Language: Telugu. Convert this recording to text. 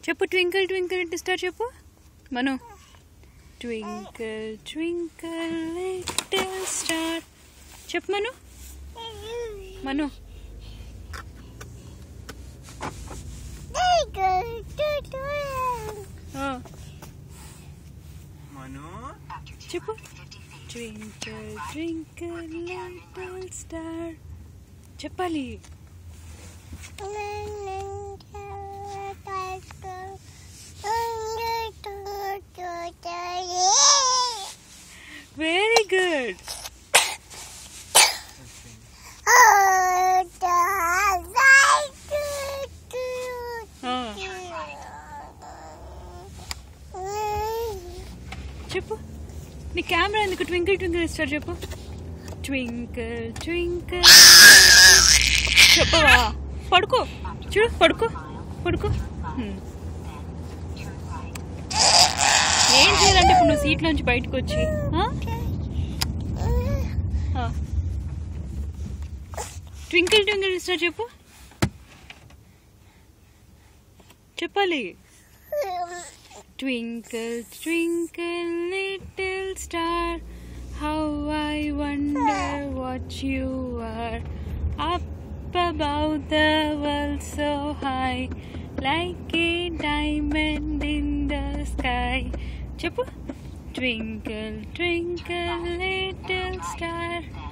చెప్పు ట్వింకిల్ ట్వింకిల్ లిటిల్ స్టార్ చెప్పు Manu twinkle twinkle little star చెప్పు మను మను ఆ, మను చెప్పు ట్వింకిల్ ట్వింకిల్ లిటిల్ స్టార్ చెప్పాలి వెరీ గుడ్ చెప్పు నీ కెమెరా ఎందుకు ట్వింకిల్ ట్వింకిల్ స్టార్ చెప్పు ట్వింకిల్ ట్వింకిల్ చెప్పవా పడుకో చూడు పడుకో పడుకో హ్మ్. ఏం చేయాలంటే ఇప్పుడు నువ్వు సీట్లోంచి బయటకు వచ్చి ఆ? ఆ. ట్వింకిల్ ట్వింకిల్ స్టార్ చెప్పు చెప్పాలి Twinkle, twinkle, little star, how I wonder what you are. Up above the world so high, like a diamond in the sky. చెప్పు Twinkle, twinkle, little star,